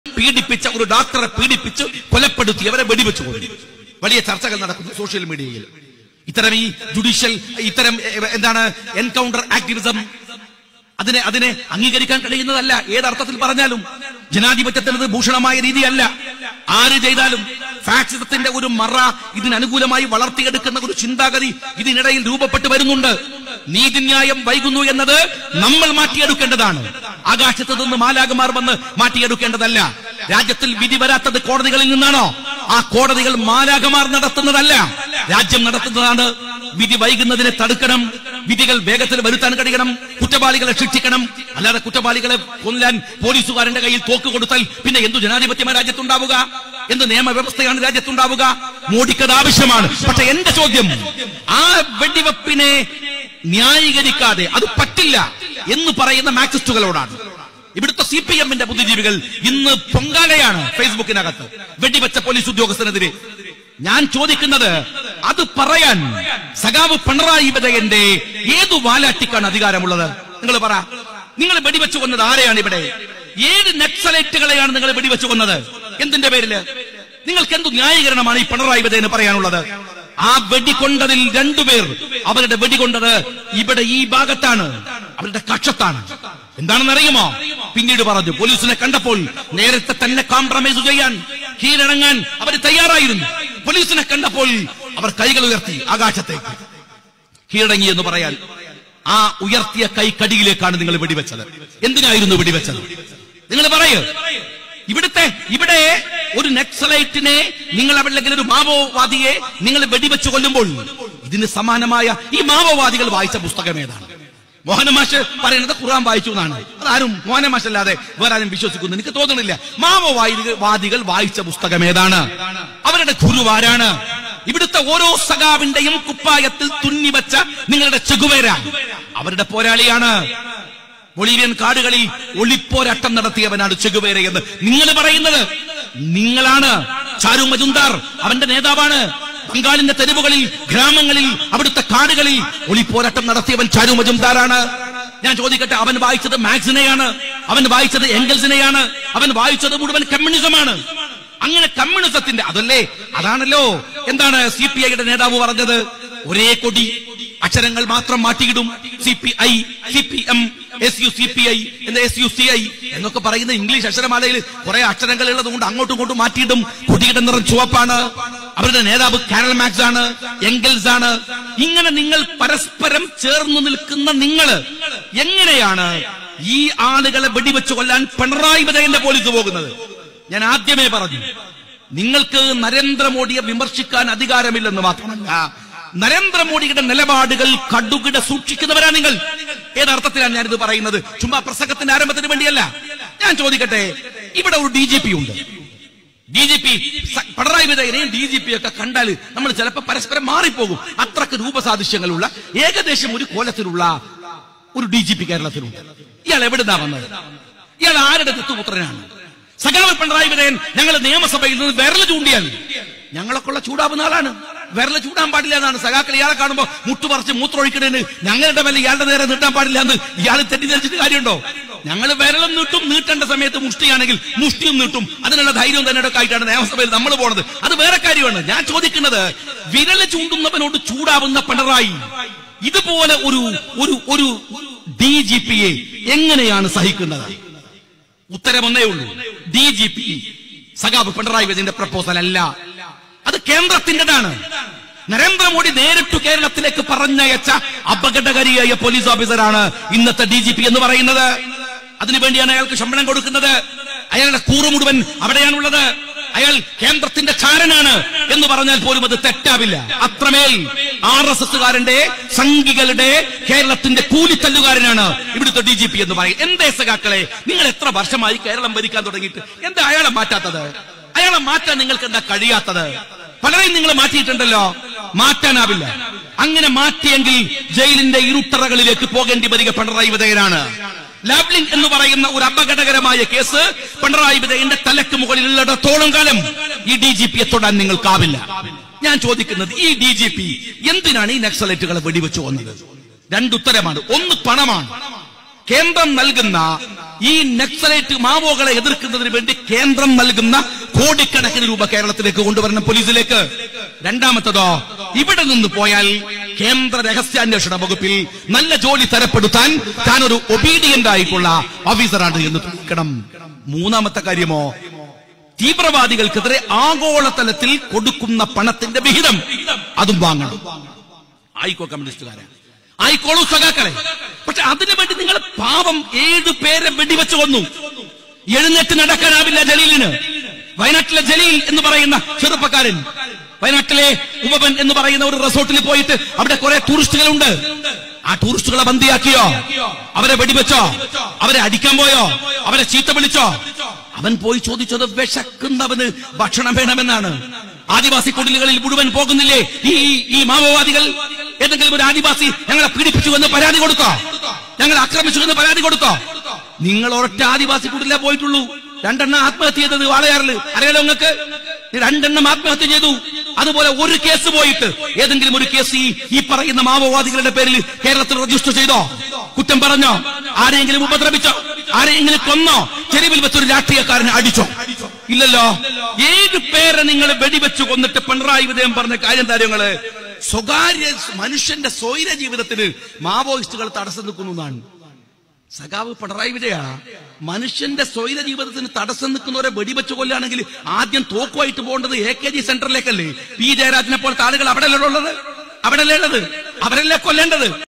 പീഡിപ്പിച്ച ഒരു ഡോക്ടറെ പീഡിപ്പിച്ച് കൊലപ്പെടുത്തി അവരെ വെടിവെച്ചു കൊന്നു വലിയ ചർച്ചകൾ നടക്കുന്നു സോഷ്യൽ മീഡിയയിൽ ഇത്തരം ഈ ജുഡീഷ്യൽ ഇത്തരം എ, എന്താണ് എൻകൗണ്ടർ ആക്ടിവിസം അതിനെ അതിനെ അംഗീകരിക്കാൻ കഴിയുന്നതല്ല ഏതർത്ഥത്തിൽ പറഞ്ഞാലും ജനാധിപത്യത്തിന് ഇത് ഭൂഷണമായ രീതിയല്ല ആര് ചെയ്താലും ഫാക്സിസത്തിന്റെ ഒരു മറ ഇതിനനുകൂലമായി വളർത്തിയെടുക്കുന്ന ഒരു ചിന്താഗതി ഇതിനിടയിൽ രൂപപ്പെട്ടു വരുന്നുണ്ട് നീതിന്യായം വൈകുന്നു എന്നത് നമ്മൾ മാറ്റിയെടുക്കേണ്ടതാണ് ആകാശത്ത് നിന്ന് മാലാകമാർ വന്ന് മാറ്റിയെടുക്കേണ്ടതല്ല രാജ്യത്തിൽ വിധി വരാത്തത് കോടതികളിൽ നിന്നാണോ ആ കോടതികൾ മാലാകമാർ നടത്തുന്നതല്ല രാജ്യം നടത്തുന്നതാണ് വിധി വൈകുന്നതിനെ തടുക്കണം വിധികൾ വേഗത്തിൽ വരുത്താൻ കഴിയണം കുറ്റവാളികളെ ശിക്ഷിക്കണം അല്ലാതെ കുറ്റവാളികളെ കൊല്ലാൻ പോലീസുകാരന്റെ കയ്യിൽ തോക്ക് കൊടുത്താൽ പിന്നെ എന്തു ജനാധിപത്യമാണ് രാജ്യത്തുണ്ടാവുക എന്ത് നിയമവ്യവസ്ഥയാണ് രാജ്യത്തുണ്ടാവുക മോഡിക്കത് ആവശ്യമാണ് പക്ഷെ എന്റെ ചോദ്യം ആ വെടിവെപ്പിനെ ന്യായീകരിക്കാതെ അത് പറ്റില്ല എന്ന് പറയുന്ന മാക്സിസ്റ്റുകളോടാണ് ഇവിടുത്തെ സി പി എമ്മിന്റെ ബുദ്ധിജീവികൾ ഇന്ന് പൊങ്കാലയാണ് ഫേസ്ബുക്കിനകത്ത് വെടിവെച്ച പോലീസ് ഉദ്യോഗസ്ഥനെതിരെ ഞാൻ ചോദിക്കുന്നത് അത് പറയാൻ സഖാവ് പിണറായി വിജയന്റെ ഏതു വാലാട്ടിക്കാണ് അധികാരമുള്ളത് നിങ്ങൾ പറ നിങ്ങൾ വെടിവെച്ചു കൊന്നത് ആരെയാണ് ഇവിടെ ഏത് നക്സലൈറ്റുകളെയാണ് നിങ്ങൾ വെടിവെച്ചു കൊന്നത് എന്തിന്റെ പേരില് നിങ്ങൾക്ക് എന്തു ന്യായീകരണമാണ് ഈ പിണറായി വിജയന് പറയാനുള്ളത് ആ വെടികൊണ്ടതിൽ രണ്ടുപേർ അവരുടെ വെടികൊണ്ടത് ഇവിടെ ഈ ഭാഗത്താണ് അവരുടെ കക്ഷത്താണ് എന്താണെന്ന് അറിയുമോ പിന്നീട് പറഞ്ഞു പോലീസിനെ കണ്ടപ്പോൾ നേരത്തെ തന്നെ കോംപ്രമൈസ് ചെയ്യാൻ കീഴടങ്ങാൻ അവർ തയ്യാറായിരുന്നു പോലീസിനെ കണ്ടപ്പോൾ അവർ കൈകൾ ഉയർത്തി ആകാശത്തേക്ക് കീഴടങ്ങി എന്ന് പറയാൻ ആ ഉയർത്തിയ കൈക്കടിയിലേക്കാണ് നിങ്ങൾ വെടിവെച്ചത് എന്തിനായിരുന്നു വെടിവെച്ചത് നിങ്ങൾ പറയൂ ഇവിടുത്തെ ഇവിടെ ഒരു നക്സലൈറ്റിനെ നിങ്ങൾ അല്ലെങ്കിൽ ഒരു മാവോവാദിയെ നിങ്ങൾ വെടിവെച്ച് കൊല്ലുമ്പോൾ ഇതിന് സമാനമായ ഈ മാവോവാദികൾ വായിച്ച പുസ്തകം ഏതാണ് മോഹനമാഷ് പറയുന്നത് ഖുർആൻ വായിച്ചു എന്നാണ് അതാരും മോഹനമാഷ് അല്ലാതെ വേറെ ആരും വിശ്വസിക്കുന്നു എനിക്ക് തോന്നുന്നില്ല മാവോവാദികൾ വാദികൾ വായിച്ച പുസ്തകം ഏതാണ് അവരുടെ ഗുരുവാരാണ് ഇവിടുത്തെ ഓരോ സഖാവിന്റെയും കുപ്പായത്തിൽ തുന്നിവച്ച നിങ്ങളുടെ ചെകുവേര അവരുടെ പോരാളിയാണ് ബൊളീവിയൻ കാടുകളിൽ ഒളിപ്പോരാട്ടം നടത്തിയവനാണ് ചെകുവേര എന്ന് നിങ്ങൾ പറയുന്നത് നിങ്ങളാണ് ചാരു മജുന്ദാർ അവന്റെ നേതാവാണ് ബംഗാളിന്റെ തെരുവുകളിൽ ഗ്രാമങ്ങളിൽ അവിടുത്തെ കാടുകളിൽ ഒളിപ്പോരാട്ടം നടത്തിയവൻ ചാരു മജുംദാറാണ് ഞാൻ ചോദിക്കട്ടെ അവൻ വായിച്ചത് മാക്സിനെയാണ് അവൻ വായിച്ചത് എംഗൽസിനെയാണ് അവൻ വായിച്ചത് മുഴുവൻ കമ്മ്യൂണിസമാണ് അങ്ങനെ കമ്മ്യൂണിസത്തിന്റെ അതല്ലേ അതാണല്ലോ എന്താണ് സി പി ഐയുടെ നേതാവ് പറഞ്ഞത് ഒരേ കൊടി അക്ഷരങ്ങൾ മാത്രം മാറ്റിയിടും C P I C P M S U C P I S U C I എന്നൊക്കെ പറയുന്ന ഇംഗ്ലീഷ് അക്ഷരമാലയിൽ കുറെ അക്ഷരങ്ങൾ ഉള്ളത് കൊണ്ട് അങ്ങോട്ടും ഇങ്ങോട്ടും മാറ്റിയിടും കൊടിയുടെ നിറം ചുവപ്പാണ് അവരുടെ നേതാവ് കാരൽ മാക്സ് ആണ് എംഗൽസ് ആണ് ഇങ്ങനെ നിങ്ങൾ പരസ്പരം ചേർന്ന് നിൽക്കുന്ന നിങ്ങൾ എങ്ങനെയാണ് ഈ ആളുകളെ വെടിവെച്ച് കൊല്ലാൻ പിണറായി വിജയന്റെ പോലീസ് പോകുന്നത് ഞാൻ ആദ്യമേ പറഞ്ഞു നിങ്ങൾക്ക് നരേന്ദ്രമോദിയെ വിമർശിക്കാൻ അധികാരമില്ലെന്ന് മാത്രമല്ല നരേന്ദ്രമോദിയുടെ നിലപാടുകൾ കടുകിട സൂക്ഷിക്കുന്നവരാ നിങ്ങൾ ഏതർത്ഥത്തിലാണ് ഞാനിത് പറയുന്നത് ചുമ്മാ പ്രസംഗത്തിന്റെ ആരംഭത്തിന് വേണ്ടിയല്ല ഞാൻ ചോദിക്കട്ടെ ഇവിടെ ഒരു ഡി ജി പി ഉണ്ട് ഡി ജി പി പിണറായി വിജയനെയും ഡി ജി പി ഒക്കെ കണ്ടാൽ നമ്മൾ ചിലപ്പോൾ പരസ്പരം മാറിപ്പോകും അത്രക്ക് രൂപസാദൃശ്യങ്ങളുള്ള ഏകദേശം ഒരു കോലത്തിലുള്ള ഒരു ഡി ജി പി കേരളത്തിലുണ്ട് ഇയാൾ എവിടുന്നാ വന്നത് ഇയാൾ ആരുടെ ദത്തുപുത്രനാണ് സഖാവ് പിണറായി വിജയൻ ഞങ്ങൾ നിയമസഭയിൽ നിന്ന് വിരൽ ചൂണ്ടിയാൽ ഞങ്ങളൊക്കെ ഉള്ള ചൂടാവുന്ന ആളാണ് വിരൽ ചൂടാൻ പാടില്ല എന്നാണ് സഖാക്കൾ ഇയാളെ കാണുമ്പോ മുട്ടുപറിച്ച് മൂത്രമൊഴിക്കണേന് ഞങ്ങളുടെ മേലെ ഇയാളുടെ നേരെ നീട്ടാൻ പാടില്ല എന്ന് ഇയാൾ തെറ്റിദ്ധരിച്ചിട്ട് കാര്യമുണ്ടോ ഞങ്ങൾ വിരലും നീട്ടും നീട്ടേണ്ട സമയത്ത് മുഷ്ടിയാണെങ്കിൽ മുഷ്ടിയും നീട്ടും അതിനുള്ള ധൈര്യവും തന്നെ ഒക്കെ ആയിട്ടാണ് നിയമസഭയിൽ നമ്മൾ പോണത് അത് വേറെ കാര്യമാണ് ഞാൻ ചോദിക്കുന്നത് വിരൽ ചൂണ്ടുന്നവനോട് ചൂടാവുന്ന പിണറായി ഇതുപോലെ ഒരു ഒരു ഒരു ഡി ജി പിയെ എങ്ങനെയാണ് സഹിക്കുന്നത് ഉത്തരമൊന്നേ ഉള്ളൂ ഡി ജി പി സഖാബ് പിണറായി വിജയന്റെ പ്രപ്പോസൽ അല്ല അത് കേന്ദ്രത്തിൻ്റെതാണ് നരേന്ദ്രമോദി നേരിട്ട് കേരളത്തിലേക്ക് പറഞ്ഞയച്ച അപകടകാരിയായ പോലീസ് ഓഫീസറാണ് ഇന്നത്തെ ഡി ജി പി എന്ന് പറയുന്നത് അതിനുവേണ്ടിയാണ് അയാൾക്ക് ശമ്പളം കൊടുക്കുന്നത് അയാളുടെ കൂറ് മുഴുവൻ അവിടെയാണുള്ളത് അയാൾ കേന്ദ്രത്തിന്റെ ചാരനാണ് എന്ന് പറഞ്ഞാൽ പോലും അത് തെറ്റാവില്ല അത്രമേൽ ആർ എസ് എസുകാരന്റെ സംഘികളുടെ കേരളത്തിന്റെ കൂലിത്തല്ലുകാരനാണ് ഇവിടുത്തെ ഡി ജി പി എന്ന് പറയും എന്തേ സഖാക്കളെ നിങ്ങൾ എത്ര വർഷമായി കേരളം ഭരിക്കാൻ തുടങ്ങിയിട്ട് എന്താ അയാളെ മാറ്റാത്തത് അയാളെ മാറ്റാൻ നിങ്ങൾക്ക് എന്താ കഴിയാത്തത് പലരെയും നിങ്ങൾ മാറ്റിയിട്ടുണ്ടല്ലോ മാറ്റാനാവില്ല അങ്ങനെ മാറ്റിയെങ്കിൽ ജയിലിന്റെ ഇരുട്ടറകളിലേക്ക് പോകേണ്ടി വരിക പിണറായി വിജയനാണ് ലാബ്ലിംഗ് എന്ന് പറയുന്ന ഒരു അപകടകരമായ കേസ് പിണറായി വിജയന്റെ തലക്ക് മുകളിലുള്ളിടത്തോളം കാലം ഈ ഡി ജി പിയെ തൊടാൻ നിങ്ങൾക്കാവില്ല ഞാൻ ചോദിക്കുന്നത് ഈ ഡി ജി പി എന്തിനാണ് ഈ നക്സലൈറ്റുകളെ വെടിവെച്ച് കൊന്നത് രണ്ടുത്തരമാണ് ഒന്ന് പണമാണ് കേന്ദ്രം നൽകുന്ന ഈ നക്സലൈറ്റ് മാവോകളെ എതിർക്കുന്നതിന് വേണ്ടി കേന്ദ്രം നൽകുന്ന കോടിക്കണക്കിന് രൂപ കേരളത്തിലേക്ക് കൊണ്ടുവരണം പോലീസിലേക്ക് രണ്ടാമത്തതോ ഇവിടെ നിന്ന് പോയാൽ കേന്ദ്ര രഹസ്യാന്വേഷണ വകുപ്പിൽ നല്ല ജോലി തരപ്പെടുത്താൻ താൻ ഒരു ഒബീഡിയന്റ് ആയിട്ടുള്ള ഓഫീസറാണ് എന്ന് തെളിയിക്കണം മൂന്നാമത്തെ കാര്യമോ തീവ്രവാദികൾക്കെതിരെ ആഗോളതലത്തിൽ കൊടുക്കുന്ന പണത്തിന്റെ വിഹിതം അതും വാങ്ങണം ആയിക്കോ കമ്മ്യൂണിസ്റ്റുകാരെ ആയിക്കോളൂ സഖാക്കളെ പക്ഷെ അതിനു വേണ്ടി നിങ്ങൾ പാവം ഏഴു പേരെ വെടിവെച്ച് കൊന്നു എഴുന്നേറ്റ് നടക്കാനാവില്ല ജലീലിന് വയനാട്ടിലെ ജലീൽ എന്ന് പറയുന്ന ചെറുപ്പക്കാരൻ വയനാട്ടിലെ ഉപവൻ എന്ന് പറയുന്ന ഒരു റിസോർട്ടിൽ പോയിട്ട് അവിടെ കുറെ ടൂറിസ്റ്റുകളുണ്ട് ആ ടൂറിസ്റ്റുകളെ ബന്ദിയാക്കിയോ അവരെ വെടിവെച്ചോ അവരെ അടിക്കാൻ പോയോ അവരെ ചീത്ത വിളിച്ചോ അവൻ പോയി ചോദിച്ചത് വിശക്കുന്നവന് ഭക്ഷണം വേണമെന്നാണ് ആദിവാസി കുടിലുകളിൽ മുഴുവൻ പോകുന്നില്ലേ ഈ ഈ- ഈ മാവോവാദികൾ ഏതെങ്കിലും ഒരു ആദിവാസി ഞങ്ങളെ പീഡിപ്പിച്ചു എന്ന് പരാതി കൊടുത്തോ ഞങ്ങളെ ആക്രമിച്ചു എന്ന് പരാതി കൊടുത്തോ നിങ്ങൾ ഒരൊറ്റ ആദിവാസി കുടിലേ പോയിട്ടുള്ളൂ രണ്ടെണ്ണം ആത്മഹത്യ ചെയ്തത് വാളയാറില് അറിയാലോ നിങ്ങൾക്ക് ഈ രണ്ടെണ്ണം ആത്മഹത്യ ചെയ്തു അതുപോലെ ഒരു കേസ് പോയിട്ട് ഏതെങ്കിലും ഒരു കേസ് ഈ ഈ പറയുന്ന മാവോവാദികളുടെ പേരിൽ കേരളത്തിൽ രജിസ്റ്റർ ചെയ്തോ കുറ്റം പറഞ്ഞോ ആരെയെങ്കിലും ഉപദ്രവിച്ചോ ആരെയെങ്കിലും കൊന്നോ തെരുവിൽ വെച്ചൊരു രാഷ്ട്രീയക്കാരനെ അടിച്ചോ ഇല്ലല്ലോ ഏഴ് പേരെ നിങ്ങൾ വെടിവെച്ച് കൊന്നിട്ട് പിണറായി വിജയൻ പറഞ്ഞ കാര്യം കാര്യങ്ങള് സ്വകാര്യ മനുഷ്യന്റെ സ്വൈര ജീവിതത്തിന് മാവോയിസ്റ്റുകൾ തടസ്സം നിൽക്കുന്നു എന്നാണ് സഖാവ് പിണറായി വിജയ മനുഷ്യന്റെ സ്വൈര ജീവിതത്തിന് തടസ്സം നിൽക്കുന്നവരെ വെടിവെച്ച് കൊല്ലാണെങ്കിൽ ആദ്യം തോക്കുമായിട്ട് പോകേണ്ടത് എ കെ ജി സെന്ററിലേക്കല്ലേ പി ജയരാജനെ പോലത്തെ ആളുകൾ അവിടെ ഉള്ളത് അവിടെ ഉള്ളത് അവരല്ലേ കൊല്ലേണ്ടത്